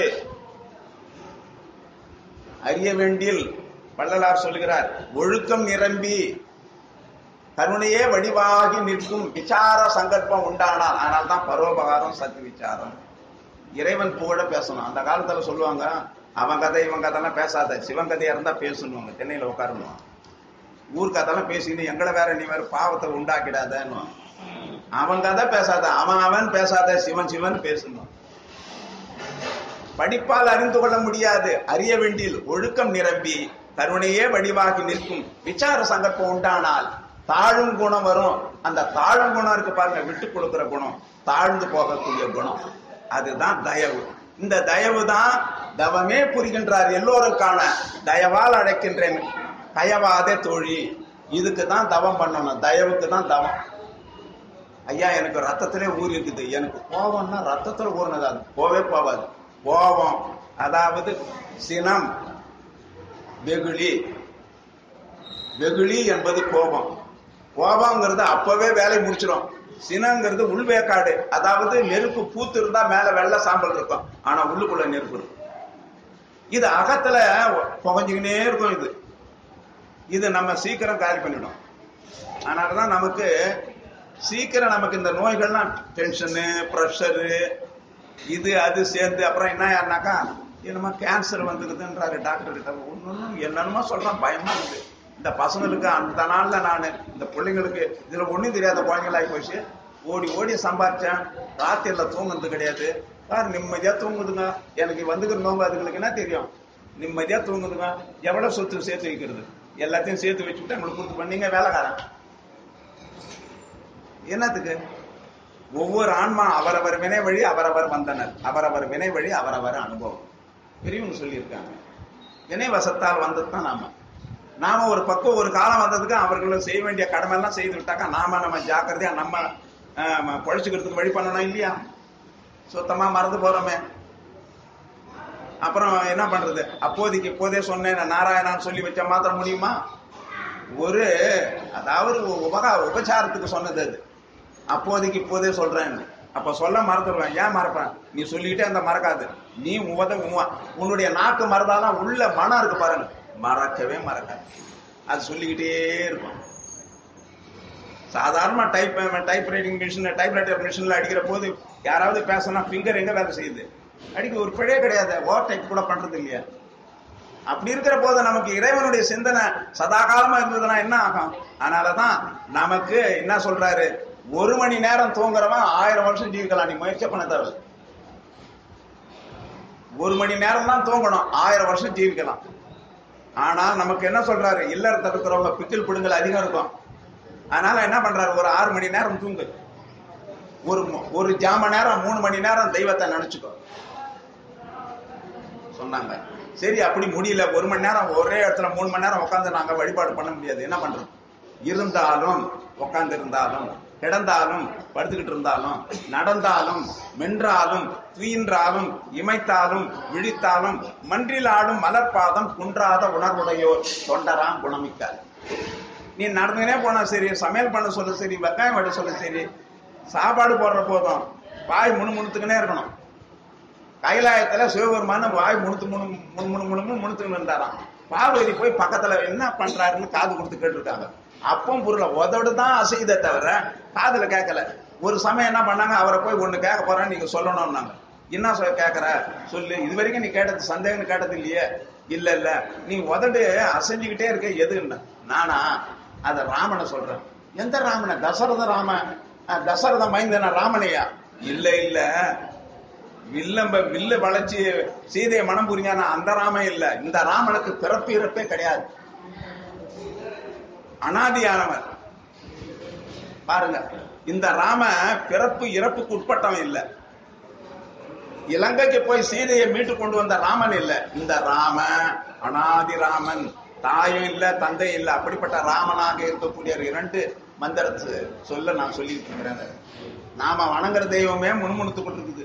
Speaker 1: அறிய வேண்டில் வள்ளலார் சொல்கிறார் ஒழுக்கம் நிரம்பி கருணையே வடிவாகி நிற்கும் விசார சங்கல்பம் உண்டானால் ஆனால் தான் பரோபகாரம் சத்து விசாரம் இறைவன் புகழ பேசணும் அந்த காலத்துல சொல்லுவாங்க அவன் கதை இவன் கதைலாம் பேசாத சிவன் கதையா இருந்தா பேசணுவாங்க தென்னையில உட்காரணும் ஊர் கதைலாம் பேசிக்கிட்டு எங்களை வேற நீ வேற பாவத்தை உண்டாக்கிடாதன்னு அவன் கதை பேசாத அவன் அவன் பேசாத சிவன் சிவன் பேசணும் படிப்பால் அறிந்து கொள்ள முடியாது அறிய வேண்டியில் ஒழுக்கம் நிரம்பி கருணையே வடிவாகி நிற்கும் விசார சங்கல்பம் உண்டானால் தாழும் குணம் வரும் அந்த தாழும் குணம் இருக்கு பாருங்க விட்டு கொடுக்கிற குணம் தாழ்ந்து போகக்கூடிய குணம் அதுதான் தயவு இந்த தயவு தான் தவமே புரிகின்றார் எல்லோருக்கான தயவால் அழைக்கின்றேன் கயவாதே தோழி இதுக்கு தான் தவம் பண்ணணும் தயவுக்கு தான் தவம் ஐயா எனக்கு ரத்தத்திலே ஊறி இருக்குது எனக்கு கோபம்னா ரத்தத்துல ஊறினது அது போவே போவாது கோபம் அதாவது சினம் வெகுளி வெகுளி என்பது கோபம் கோபங்கிறது அப்பவே வேலை முடிச்சிடும் சினங்கிறது உள்வேக்காடு அதாவது நெருப்பு பூத்து இருந்தா மேல வெள்ளை சாம்பல் இருக்கும் ஆனா உள்ளுக்குள்ள நெருப்பு இருக்கும் இது அகத்துல புகஞ்சுக்கினே இருக்கும் இது இது நம்ம சீக்கிரம் காலி பண்ணிடும் அதனாலதான் நமக்கு சீக்கிரம் நமக்கு இந்த நோய்கள்லாம் டென்ஷனு ப்ரெஷரு இது அது சேர்ந்து அப்புறம் என்ன ஆனாக்கா என்னமோ கேன்சர் வந்துக்குதுன்றாரு டாக்டர் கிட்ட ஒன்றும் என்னென்னமோ சொல்றான் பயமா இருக்கு இந்த பசங்களுக்கு அந்த நாள்ல நான் இந்த பிள்ளைங்களுக்கு இதுல ஒண்ணும் தெரியாத குழந்தைங்களாகி போச்சு ஓடி ஓடி சம்பாரிச்சேன் ராத்திரில தூங்குறது கிடையாது சார் நிம்மதியா தூங்குதுங்க எனக்கு வந்துக்கிற நோம்பு அதுங்களுக்கு என்ன தெரியும் நிம்மதியா தூங்குதுங்க எவ்வளவு சொத்து சேர்த்து வைக்கிறது எல்லாத்தையும் சேர்த்து வச்சுக்கிட்டு உங்களுக்கு கொடுத்து பண்ணீங்க வேலைக்காரன் என்னத்துக்கு ஒவ்வொரு ஆன்மா அவரவர் வினை வழி அவரவர் வந்தனர் அவரவர் வினை வழி அவரவர் அனுபவம் பெரியவங்க சொல்லியிருக்காங்க வினை வசத்தால் வந்தது தான் நாம நாம ஒரு பக்கம் ஒரு காலம் வந்ததுக்கு அவர்களும் செய்ய வேண்டிய கடமை எல்லாம் செய்து விட்டாக்கா நாம நம்ம ஜாக்கிரதையா நம்ம ஆஹ், பொழைச்சுக்கிறதுக்கு வழி பண்ணணும் இல்லையா சுத்தமா மறந்து போறோமே அப்புறம் என்ன பண்றது அப்போதைக்கு இப்போதே சொன்னேன் நான் நாராயணான்னு சொல்லி வச்சா மாத்திரம் முடியுமா ஒரு அதாவது ஒரு உபகா உபச்சாரத்துக்கு சொன்னது அது அப்போதைக்கு இப்போதே சொல்றேன் அப்ப சொல்ல மறந்துடுவேன் ஏன் மறப்பேன் நீ சொல்லிக்கிட்டே அந்த மறக்காது நீ உத உவ- உன்னுடைய நாக்கு மறந்தாலும் உள்ள மனம் இருக்கு பாருங்க மறக்கவே மறக்காது அது சொல்லிக்கிட்டே இருக்கும் சாதாரண type type writing machine type writer மிஷின்ல அடிக்கிற போது யாராவது பேசினா ஃபிங்கர் எங்க வேலை செய்யுது அடிக்க ஒரு பிழையே கிடையாது ஓவர் டைப் கூட பண்றது இல்லையா அப்படி இருக்கிற போது நமக்கு இறைவனுடைய சிந்தனை சதா காலமா இருந்ததுன்னா என்ன ஆகும் அதனாலதான் நமக்கு என்ன சொல்றாரு ஒரு மணி நேரம் தூங்குறவன் ஆயிரம் வருஷம் ஜீவிக்கலாம் நீ முயற்சி பண்ண தேவை ஒரு மணி நேரம் தான் தூங்கணும் ஆயிரம் வருஷம் ஜீவிக்கலாம் ஆனா நமக்கு என்ன சொல்றாரு இல்லறத்தை இருக்கிறவங்க பிக்கில் பிடுங்கல் அதிகம் இருக்கும் அதனால என்ன பண்றாரு ஒரு ஆறு மணி நேரம் தூங்கு ஒரு மு- ஒரு ஜாம நேரம் மூணு மணி நேரம் தெய்வத்தை நினைச்சுக்கோ சொன்னாங்க சரி அப்படி முடியல ஒரு மணி நேரம் ஒரே இடத்துல மூணு மணி நேரம் உட்காந்து நாங்க வழிபாடு பண்ண முடியாது என்ன பண்றது இருந்தாலும் உட்கார்ந்து இருந்தாலும் கிடந்தாலும் படுத்துக்கிட்டு இருந்தாலும் நடந்தாலும் மென்றாலும் துயின்றாலும் இமைத்தாலும் விழித்தாலும் மன்றிலாடும் மலர்பாதம் குன்றாத உணர்வுடையோர் தொண்டராம் குணமிக்கார் நீ நடந்துனே போனா சரி சமையல் பண்ண சொல்ல சரி வெங்காயம் வெட்ட சொல்ல சரி சாப்பாடு போடுற போதும் வாய் முணுமுணுத்துக்கினே இருக்கணும் கைலாயத்துல சிவபெருமான வாய் முணுத்து முணு முணு முணு முணுன்னு முணுத்துக்கிட்டு இருந்தாராம் பார்வதி போய் பக்கத்துல என்ன பண்றாருன்னு காது கொடுத்து கேட்டிருக்காங்க அப்பவும் புரியல உதடு தான் அசைதே தவிர காதுல கேட்கல ஒரு சமயம் என்ன பண்ணாங்க அவரை போய் ஒண்ணு கேட்க போறேன்னு நீங்க சொல்லணும்னாங்க என்ன சொ கேட்கற சொல்லு இது வரைக்கும் நீ கேட்டது சந்தேகம்னு கேட்டது இல்லையே இல்ல இல்ல நீ உதடு அசைஞ்சுக்கிட்டே இருக்க எதுன்னு நானா அத ராமனை சொல்றேன் எந்த ராமனை தசரத ராம அஹ், தசரத மைந்தன ராமனையா இல்ல இல்ல வில்லம்ப வில்லு வளைச்சு சீதையை மனம் புரிஞ்சானா அந்த ராமன் இல்ல இந்த ராமனுக்கு பிறப்பு இறப்பே கிடையாது அனாதியானவன் பாருங்க இந்த ராம பிறப்பு இறப்புக்கு உட்பட்டவன் இல்ல இலங்கைக்கு போய் சீதையை மீட்டு கொண்டு வந்த ராமன் இல்ல இந்த ராம அனாதி ராமன் தாயும் இல்ல தந்தை இல்ல அப்படிப்பட்ட ராமனாக இருக்கக்கூடிய இரண்டு மந்திரத்து சொல்ல நான் சொல்லிட்டு இருக்கிறேன் நாம வணங்குற தெய்வமே முணுமுணுத்து கொண்டிருக்குது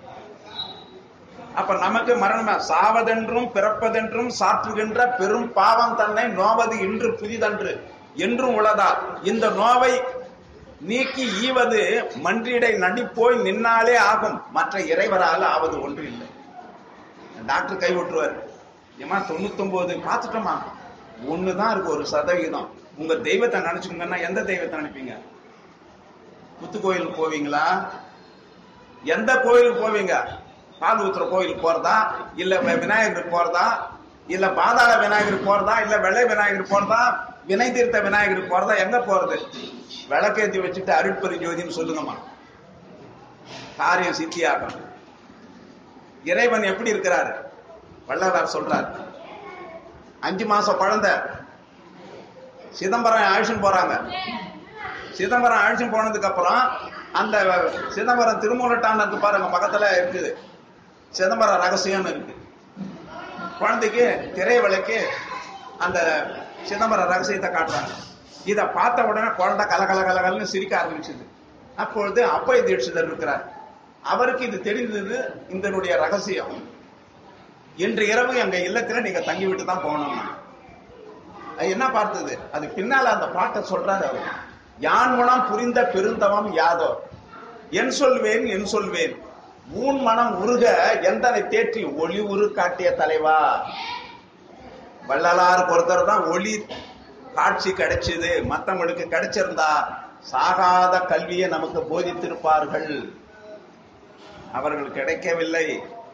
Speaker 1: அப்ப நமக்கு மரணம் சாவதென்றும் பிறப்பதென்றும் சாற்றுகின்ற பெரும் பாவம் தன்னை நோவது இன்று புதிதன்று என்றும் உளதா இந்த நோவை நீக்கி ஈவது மன்றிடை நடிப்போய் நின்னாலே ஆகும் மற்ற இறைவரால் ஆவது ஒன்று இல்லை டாக்டர் கை விட்டுருவார் ஏமா தொண்ணூத்தொன்பது பார்த்துட்டோமா ஒண்ணுதான் இருக்கு ஒரு சதவிகிதம் உங்க தெய்வத்தை நினைச்சுக்கோங்கன்னா எந்த தெய்வத்தை நினைப்பீங்க புத்து கோயிலுக்கு போவீங்களா எந்த கோயிலுக்கு போவீங்க பால் ஊத்துற கோயிலுக்கு போறதா இல்ல வி- விநாயகருக்கு போறதா இல்ல பாதாள விநாயகருக்கு போறதா இல்ல வெள்ளை விநாயகருக்கு போறதா வினை தீர்த்த விநாயகருக்கு போறதா எங்க போறது விளக்கேத்தி வச்சுட்டு அருட்பெரு ஜோதின்னு சொல்லுங்கம்மா காரியம் சித்தியாகும் இறைவன் எப்படி இருக்கிறாரு வள்ளலார் சொல்றார் அஞ்சு மாசம் குழந்தை சிதம்பரம் அழைச்சுன்னு போறாங்க சிதம்பரம் அழைச்சுன்னு போனதுக்கு அப்புறம் அந்த சிதம்பரம் திருமூலட்டான் இருக்கு பாருங்க பக்கத்துல இருக்குது சிதம்பரம் ரகசியம்னு இருக்கு குழந்தைக்கு திரை விளக்கி அந்த சிதம்பரம் ரகசியத்தை காட்டுறாங்க இத பார்த்த உடனே குழந்தை கல கல கலகலன்னு சிரிக்க ஆரம்பிச்சது அப்பொழுது அப்பை தீட்சிதர் இருக்கிறார் அவருக்கு இது தெரிந்தது இதனுடைய ரகசியம் இன்று இரவு எங்க இல்லத்துல நீங்க தங்கி விட்டு தான் போகணும் அது என்ன பார்த்தது அது பின்னால அந்த பாட்டை சொல்றாரு அவர் யான் குணம் புரிந்த பெருந்தவம் யாதோ என் சொல்வேன் என் சொல்வேன் ஊன் மனம் உருக எந்தனை தேற்றி ஒளி உரு காட்டிய தலைவா வள்ளலார் ஒருத்தர் தான் ஒளி காட்சி கிடைச்சது மத்தவங்களுக்கு கிடைச்சிருந்தா சாகாத கல்வியை நமக்கு போதித்திருப்பார்கள் அவர்கள் கிடைக்கவில்லை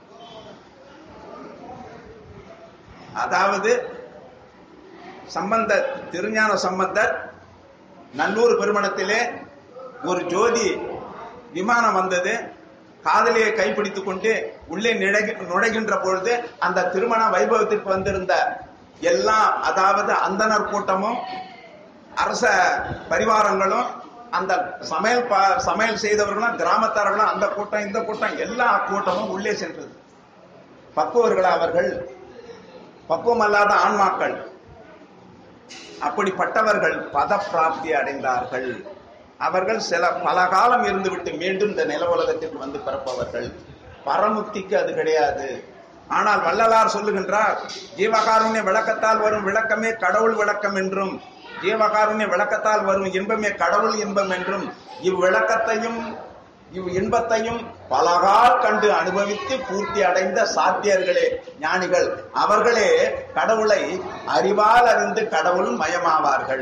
Speaker 1: அதாவது சம்பந்த திருஞான சம்பந்தர் நல்லூர் பெருமணத்திலே ஒரு ஜோதி விமானம் வந்தது காதலியை கைப்பிடித்துக் கொண்டு உள்ளே நுழைகி- நுழைகின்ற பொழுது அந்த திருமண வைபவத்திற்கு வந்திருந்த எல்லாம் அதாவது அந்தனர் கூட்டமும் அரச பரிவாரங்களும் அந்த சமையல் ப- சமையல் செய்தவர்களும் கிராமத்தார்களும் அந்த கூட்டம் இந்த கூட்டம் எல்லா கூட்டமும் உள்ளே சென்றது பக்குவர்கள் அவர்கள் பக்குவமல்லாத ஆன்மாக்கள் அப்படிப்பட்டவர்கள் பத பிராப்தி அடைந்தார்கள் அவர்கள் சில பல காலம் இருந்துவிட்டு மீண்டும் இந்த நில உலகத்திற்கு வந்து பிறப்பவர்கள் பரமுக்திக்கு அது கிடையாது ஆனால் வள்ளலார் சொல்லுகின்றார் ஜீவகாருண்ய விளக்கத்தால் வரும் விளக்கமே கடவுள் விளக்கம் என்றும் ஜீவகாருண்ய விளக்கத்தால் வரும் இன்பமே கடவுள் இன்பம் என்றும் இவ்விளக்கத்தையும் இவ் இன்பத்தையும் பலகால் கண்டு அனுபவித்து பூர்த்தி அடைந்த சாத்தியர்களே ஞானிகள் அவர்களே கடவுளை அறிவால் அறிந்து கடவுள் மயமாவார்கள்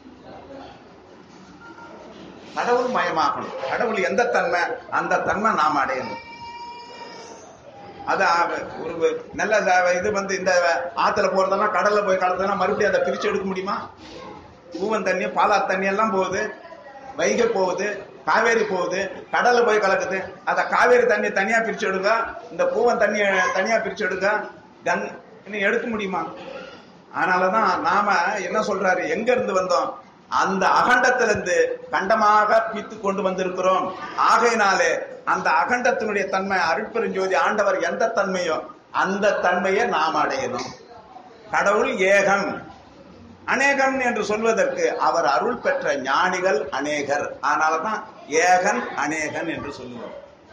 Speaker 1: கடவுள் மயமாகணும் கடவுள் எந்த தன்மை அந்த தன்மை நாம் அடையணும் அது ஆ- ஒரு நல்ல ச- இது வந்து இந்த ஆத்துல போறதெல்லாம் கடல்ல போய் கலந்ததுன்னா மறுபடியும் அதை பிரிச்சு எடுக்க முடியுமா பூவன் தண்ணி பாலா தண்ணி எல்லாம் போகுது வைகை போகுது காவேரி போகுது கடல்ல போய் கலக்குது அத காவேரி தண்ணி தனியா பிரிச்சு எடுங்க இந்த பூவன் தண்ணி தனியா பிரிச்சு எடுங்க கங் இன்னும் எடுக்க முடியுமா அதனாலதான் நாம என்ன சொல்றாரு எங்க இருந்து வந்தோம் அந்த அகண்டத்திலிருந்து கண்டமாக பித்து கொண்டு வந்திருக்கிறோம் ஆகையினாலே அந்த அகண்டத்தினுடைய தன்மை அருட்பெருஞ்சோதி ஆண்டவர் எந்த தன்மையோ அந்த தன்மையை நாம் அடையணும் கடவுள் ஏகம் அநேகன் என்று சொல்வதற்கு அவர் அருள் பெற்ற ஞானிகள் அநேகர் அதனாலதான் ஏகன் அநேகன் என்று சொல்லுவோம்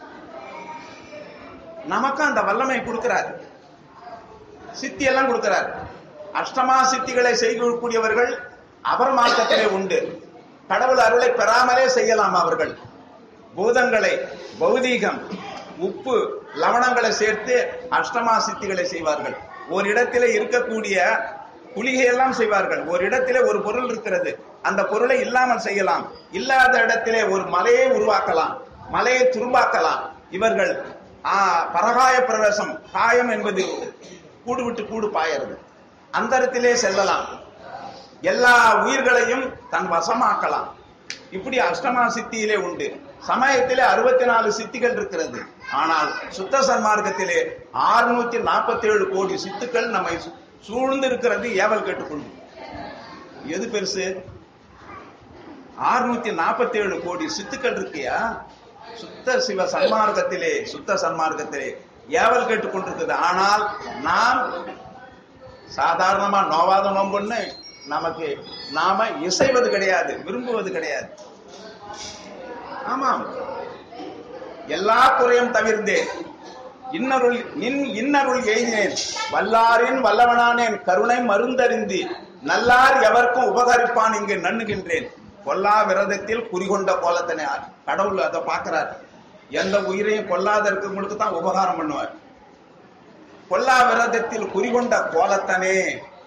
Speaker 1: நமக்கும் அந்த வல்லமை கொடுக்கிறார் சித்தி எல்லாம் கொடுக்கிறார் அஷ்டமா சித்திகளை செய்யக்கூடியவர்கள் அவர் மார்க்கத்திலே உண்டு கடவுள் அருளை பெறாமலே செய்யலாம் அவர்கள் பூதங்களை பௌதீகம் உப்பு லவணங்களை சேர்த்து அஷ்டமா சித்திகளை செய்வார்கள் ஒரு இடத்திலே இருக்கக்கூடிய குளிகை எல்லாம் செய்வார்கள் ஒரு இடத்திலே ஒரு பொருள் இருக்கிறது அந்த பொருளை இல்லாமல் செய்யலாம் இல்லாத இடத்திலே ஒரு மலையை உருவாக்கலாம் மலையை துரும்பாக்கலாம் இவர்கள் ஆ, பரகாய பிரவேசம் காயம் என்பது கூடு விட்டு கூடு பாயறது அந்தரத்திலே செல்லலாம் எல்லா உயிர்களையும் தன் வசமாக்கலாம் இப்படி அஷ்டமா சித்தியிலே உண்டு சமயத்திலே அறுபத்தி நாலு சித்திகள் இருக்கிறது ஆனால் சுத்த சன்மார்க்கத்திலே ஆறுநூத்தி நாற்பத்தி ஏழு கோடி சித்துக்கள் நம்மை சு- சூழ்ந்து இருக்கிறது ஏவல் கேட்டுக்கொண்டு எது பெருசு ஆறுநூத்தி நாற்பத்தி ஏழு கோடி சித்துக்கள் இருக்கியா சுத்த சிவ சன்மார்க்கத்திலே சுத்த சன்மார்க்கத்திலே ஏவல் கேட்டுக்கொண்டிருக்குது ஆனால் நாம் சாதாரணமா நோவாத நோம்புன்னு நமக்கு நாம இசைவது கிடையாது விரும்புவது கிடையாது ஆமாம் எல்லா குறையும் தவிர்ந்தேன் இன்னருள் நின் இன்னருள் எய்தினேன் வல்லாரின் வல்லவனானேன் கருணை மருந்தறிந்து நல்லார் எவர்க்கும் உபகரிப்பான் இங்கு நண்ணுகின்றேன் கொல்லா விரதத்தில் குறிகொண்ட கோலத்தனை கடவுள் அதை பார்க்கிறார் எந்த உயிரையும் கொல்லாத இருக்கவங்களுக்கு தான் உபகாரம் பண்ணுவார் கொல்லா விரதத்தில் குறிகொண்ட கோலத்தனே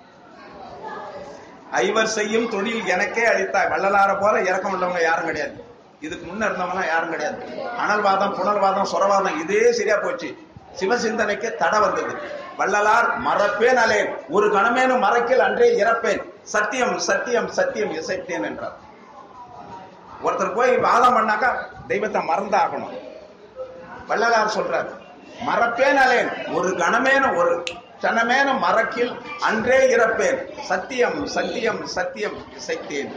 Speaker 1: ஐவர் செய்யும் தொழில் எனக்கே அளித்தாய் வள்ளலார போல இறக்கம் உள்ளவங்க யாரும் கிடையாது இதுக்கு முன்ன இருந்தவங்க யாரும் கிடையாது அனல்வாதம் புனர்வாதம் சுரவாதம் இதே சரியா போச்சு சிவசிந்தனைக்கு தடை வந்தது வள்ளலார் மறப்பேன் அலேன் ஒரு கணமேனும் மறக்கில் அன்றே இறப்பேன் சத்தியம் சத்தியம் சத்தியம் இசைத்தேன் என்றார் ஒருத்தர் போய் வாதம் பண்ணாக்கா தெய்வத்தை மறந்தாகணும் வள்ளலார் சொல்றார் மறப்பேன் அலேன் ஒரு கணமேனும் ஒரு கணமேனும் மறக்கில் அன்றே இறப்பேன் சத்தியம் சத்தியம் சத்தியம் இசைத்தேன்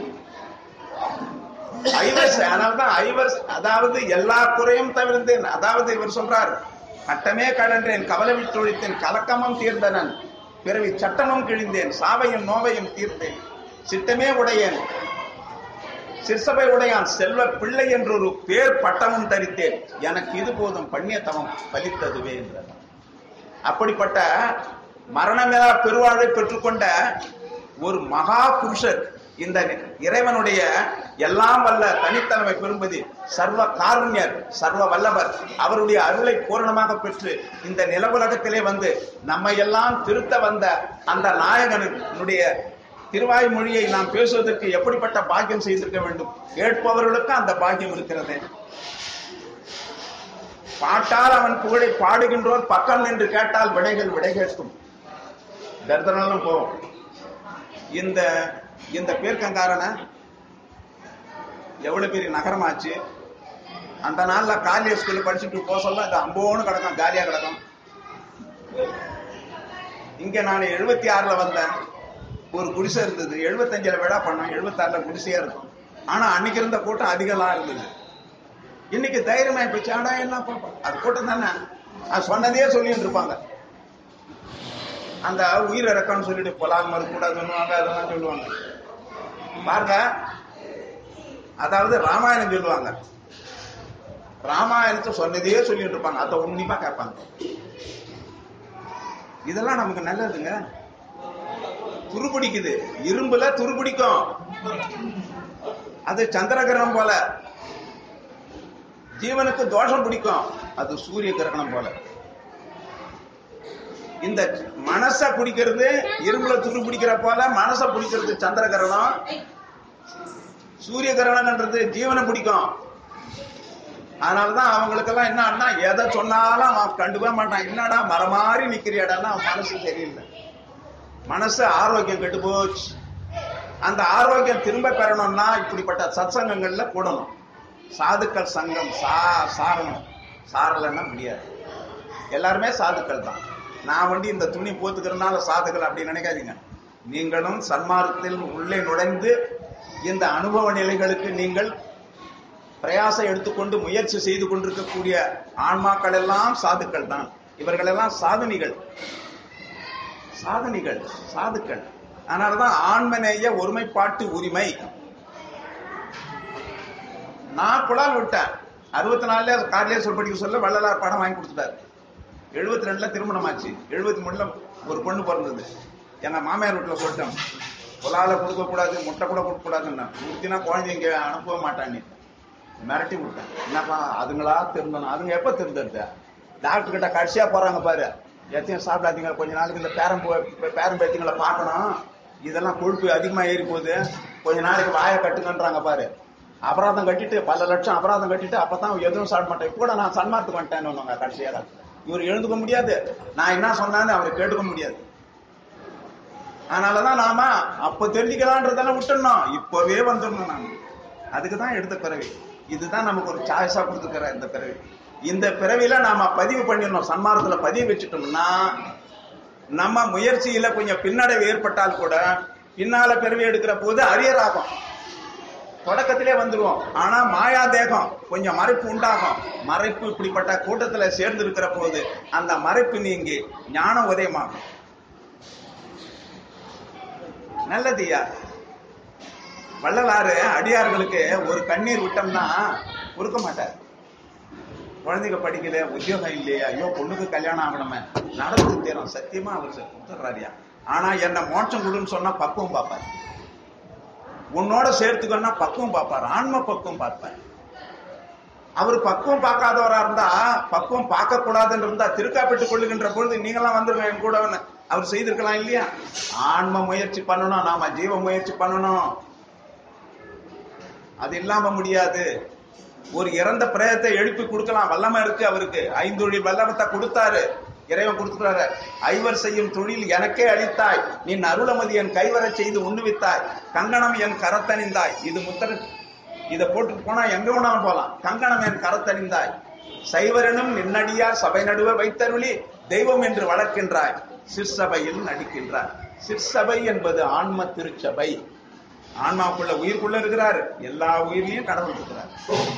Speaker 1: ஐவர் அதனால்தான் ஐவர் அதாவது எல்லா குறையும் தவிர்த்தேன் அதாவது இவர் சொல்றார் கட்டமே கடன்றேன் கவலை விட்டு ஒழித்தேன் கலக்கமும் தீர்ந்தனன் பிறவி சட்டமும் கிழிந்தேன் சாவையும் நோவையும் தீர்த்தேன் சிட்டமே உடையேன் சிற்சபை உடையான் செல்வ பிள்ளை என்றொரு பேர் பட்டமும் தரித்தேன் எனக்கு இது போதும் பண்ணிய தவம் பலித்ததுவே என்றார் அப்படிப்பட்ட மரணமில்லா பெருவாழ்வை பெற்றுக்கொண்ட ஒரு மகா புருஷர் இந்த இறைவனுடைய எல்லாம் வல்ல தனித்தன்மை பெறும்பதி சர்வ காருண்யர் சர்வ வல்லவர் அவருடைய அருளை பூரணமாக பெற்று இந்த நிலவுலகத்திலே வந்து நம்மை எல்லாம் திருத்த வந்த அந்த நாயகனுடைய திருவாய் மொழியை நாம் பேசுவதற்கு எப்படிப்பட்ட பாக்கியம் செய்திருக்க வேண்டும் கேட்பவர்களுக்கு அந்த பாக்கியம் இருக்கிறது பாட்டால் அவன் புகழை பாடுகின்றோர் பக்கம் நின்று கேட்டால் விடைகள் விடை கேட்கும் தர்தனாலும் போவோம் இந்த இந்த பேர்க்கங்காரனை எவ்வளவு பெரிய நகரமாச்சு அந்த நாள்ல காலிய ஸ்கூல்ல படிச்சுட்டு போக சொல்ல அது அம்போன்னு கிடக்கும் காலியா கிடக்கும் இங்க நான் எழுபத்தி ஆறுல வந்தேன் ஒரு குடிசை இருந்தது எழுபத்தஞ்சுல விழா பண்ணோம் எழுபத்தாறுல குடிசையா இருக்கும் ஆனா அன்னைக்கு இருந்த கூட்டம் அதிகம்லாம் இருந்தது இன்னைக்கு தைரியமா போச்சு ஆடா என்ன பாப்பா அது கூட்டம் தானே அது சொன்னதே சொல்லிட்டு இருப்பாங்க அந்த உயிர் இறக்கம்னு சொல்லிட்டு பொலாங் மறுக்கூடாதுன்னுவாங்க அதெல்லாம் சொல்லுவாங்க பாருங்க அதாவது ராமாயணம் சொல்லுவாங்க ராமாயணத்தை சொன்னதையே சொல்லிட்டு இருப்பாங்க அதை உன்னிப்பா கேட்பாங்க இதெல்லாம் நமக்கு நல்லதுங்க துருபிடிக்குது இரும்புல துருபிடிக்கும் அது சந்திர கிரகணம் போல ஜீவனுக்கு தோஷம் பிடிக்கும் அது சூரிய கிரகணம் போல இந்த மனச பிடிக்கிறது இரும்புல துரு பிடிக்கிற போல மனச பிடிக்கிறது சந்திர கிரகணம் சூரிய கிரகணம்ன்றது ஜீவனை பிடிக்கும் அதனாலதான் அவங்களுக்கெல்லாம் என்னன்னா எதை சொன்னாலும் அவன் கண்டுக்கவே மாட்டான் என்னடா மர மாதிரி நிக்கிறியாடான்னா அவன் மனசு சரியில்லை மனசு ஆரோக்கியம் கெட்டு போச்சு அந்த ஆரோக்கியம் திரும்ப பெறணும்னா இப்படிப்பட்ட சத்சங்கங்கள்ல கூடணும் சாதுக்கள் சங்கம் சா சாரணும் சாரலைன்னா முடியாது எல்லாருமே சாதுக்கள் தான் நான் வந்து இந்த துணி போத்துக்கிறதுனால சாதுக்கள் அப்படின்னு நினைக்காதீங்க நீங்களும் சன்மார்க்கத்தில் உள்ளே நுழைந்து இந்த அனுபவ நிலைகளுக்கு நீங்கள் பிரயாசம் எடுத்துக்கொண்டு முயற்சி செய்து கொண்டிருக்கக்கூடிய ஆன்மாக்கள் எல்லாம் சாதுக்கள் தான் இவர்கள் எல்லாம் சாதனிகள் சாதனிகள் சாதுக்கள் அதனாலதான் ஆண்மநேய ஒருமைப்பாட்டு உரிமை நான் குழால் விட்டேன் அறுபத்தி நாலுல கார்லயே சொல் படிக்க சொல்ல வள்ளலார் படம் வாங்கி கொடுத்துட்டாரு எழுபத்தி ரெண்டுல திருமணம் ஆச்சு எழுபத்தி மூணுல ஒரு பொண்ணு பிறந்தது எங்க மாமியார் வீட்டுல சொல்லிட்டேன் புலால கொடுக்க கூடாது முட்டை கூட கொடுக்க கூடாதுன்னா கொடுத்தினா குழந்தைங்க அனுப்பவே மாட்டான் நீ மிரட்டி விட்டேன் என்னப்பா அதுங்களா திருந்தணும் அதுங்க எப்ப திருந்தது டாக்டர் கிட்ட கடைசியா போறாங்க பாரு எத்தையும் சாப்பிடாதீங்க கொஞ்ச நாளைக்கு இந்த பேரம் போ- பேரம் பேத்திங்களை பார்க்கணும் இதெல்லாம் கொழுப்பு அதிகமா ஏறி போகுது கொஞ்ச நாளைக்கு வாயை கட்டுங்கன்றாங்க பாரு அபராதம் கட்டிட்டு பல லட்சம் அபராதம் கட்டிட்டு அப்பதான் எதுவும் சாப்பிட மாட்டேன் கூட நான் சன்மார்த்துக்கு வந்துட்டேன்னு கடைசியாக இவர் எழுந்துக்க முடியாது நான் என்ன சொன்னான்னு அவர் கேட்டுக்க முடியாது அதனாலதான் நாம அப்ப தெரிஞ்சுக்கலான்றதெல்லாம் விட்டுடணும் இப்பவே வந்துடணும் நாம அதுக்கு தான் எடுத்த பிறவி இதுதான் நமக்கு ஒரு சாய்ஸா கொடுத்துக்கிற இந்த பிறவி இந்த பிறவில நாம பதிவு பண்ணிடணும் சன்மார்க்கத்துல பதிவு வச்சுட்டோம்னா நம்ம முயற்சியில கொஞ்சம் பின்னடைவு ஏற்பட்டால் கூட பின்னால பிறவி எடுக்கிற போது அரியர் ஆகும் தொடக்கத்திலே வந்துருவோம் ஆனா மாயா தேகம் கொஞ்சம் மறைப்பு உண்டாகும் மறைப்பு இப்படிப்பட்ட கூட்டத்துல சேர்ந்து இருக்கிற போது அந்த மறைப்பு நீங்கி ஞான உதயமாகும் நல்லதுயா வள்ளலாறு அடியார்களுக்கு ஒரு கண்ணீர் விட்டோம்னா கொடுக்க மாட்டார் குழந்தைங்க படிக்கல உத்தியோகம் இல்லையா ஐயோ பொண்ணுக்கு கல்யாணம் ஆகணுமே நடந்து தீரும் சத்தியமா அவர் கொடுத்துறாரியா ஆனா என்ன மோட்சம் கொடுன்னு சொன்னா பக்குவம் பார்ப்பார் உன்னோட சேர்த்துக்கன்னா பக்குவம் பார்ப்பார் ஆன்ம பக்குவம் பார்ப்பார் அவர் பக்குவம் பார்க்காதவரா இருந்தா பக்குவம் பார்க்க கூடாதுன்னு இருந்தா திருக்காப்பிட்டுக் கொள்ளுகின்ற பொழுது நீங்களாம் வந்துருங்க என் கூட அவர் செய்திருக்கலாம் இல்லையா ஆன்ம முயற்சி பண்ணணும் நாம ஜீவ முயற்சி பண்ணணும் அது இல்லாம முடியாது ஒரு இறந்த பிரேதத்தை எழுப்பி கொடுக்கலாம் வல்லமை இருக்கு அவருக்கு ஐந்தொழில் வல்லமத்தை கொடுத்தாரு இறைவன் கொடுத்துறாரு ஐவர் செய்யும் தொழில் எனக்கே அளித்தாய் நீ அருளமதி என் கைவரச் செய்து உண்ணுவித்தாய் கங்கணம் என் கரத்தணிந்தாய் இது முத்திர இத போட்டுட்டு போனா எங்க வேணாலும் போலாம் கங்கணம் என் கரத்தணிந்தாய் சைவரனும் நின்னடியார் சபை நடுவே வைத்தருளி தெய்வம் என்று வளர்க்கின்றாய் சிற்சபையில் நடிக்கின்றார் சிற்சபை என்பது ஆன்ம திருச்சபை ஆன்மாவுக்குள்ள உயிர்க்குள்ள இருக்கிறார் எல்லா உயிரிலையும் கடவுள் இருக்கிறார்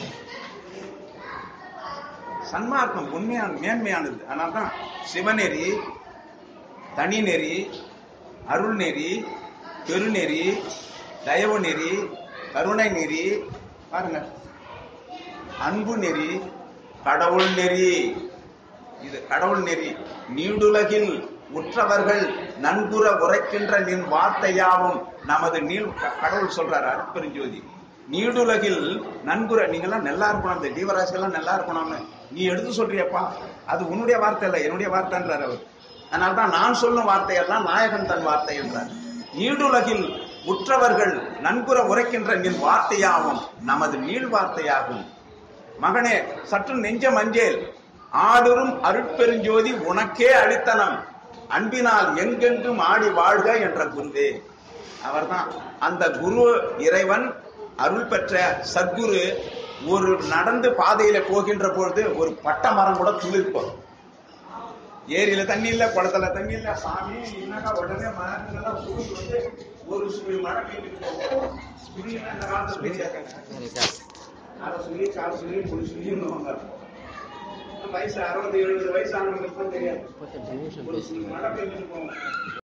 Speaker 1: சன்மார்க்கம் உண்மையான மேன்மையானது அதனால்தான் சிவநெறி தனி நெறி அருள் நெறி பெருநெறி தயவு நெறி கருணை நெறி பாருங்க அன்பு நெறி கடவுள் நெறி இது கடவுள் நெறி நீடுலகில் உற்றவர்கள் நன்குற உரைக்கின்ற நின் வார்த்தையாவும் நமது நீள் கடவுள் சொல்றாரு அருட்பெருஞ்சோதி நீடுலகில் நன்குற நீங்கெல்லாம் நல்லா இருக்கணும் இந்த ஜீவராசிகள்லாம் நல்லா இருக்கணும்னு நீ எடுத்து சொல்றியப்பா அது உன்னுடைய வார்த்தை இல்லை என்னுடைய வார்த்தைன்றார் அவர் அதனால்தான் நான் சொல்லும் வார்த்தையெல்லாம் நாயகன் தன் வார்த்தை என்றார் நீடுலகில் உற்றவர்கள் நன்குற உரைக்கின்ற நின் வார்த்தையாகும் நமது நீள் வார்த்தையாகும் மகனே சற்று நெஞ்சம் அஞ்சேல் ஆடுறும் அருட்பெருஞ்சோதி உனக்கே அளித்தனம் அன்பினால் எங்கெங்கும் ஆடி வாழ்க என்ற குருவே அவர்தான் அந்த குரு இறைவன் அருள் பெற்ற சத்குரு ஒரு நடந்து பாதையில போகின்ற பொழுது ஒரு பட்ட மரம் கூட துளிர்ப்போம் ஏரியில தண்ணி இல்ல குளத்துல தண்ணி இல்ல சாமி என்னக்கா உடனே மரங்கள்லாம் சுருங்கி வந்து ஒரு சுழி மழை பெய்ஞ்சிட்டு போகும் சுழின்னா இந்த காலத்துல பேசியாக்காங்க அரை சுழி கால் சுழி முழு சுழின்னு வயசு அறுபது எழுபது வயசு ஆனவங்களுக்கு தான் தெரியாது ஒரு சுழி மழை பெய்ஞ்சிட்டு போகும்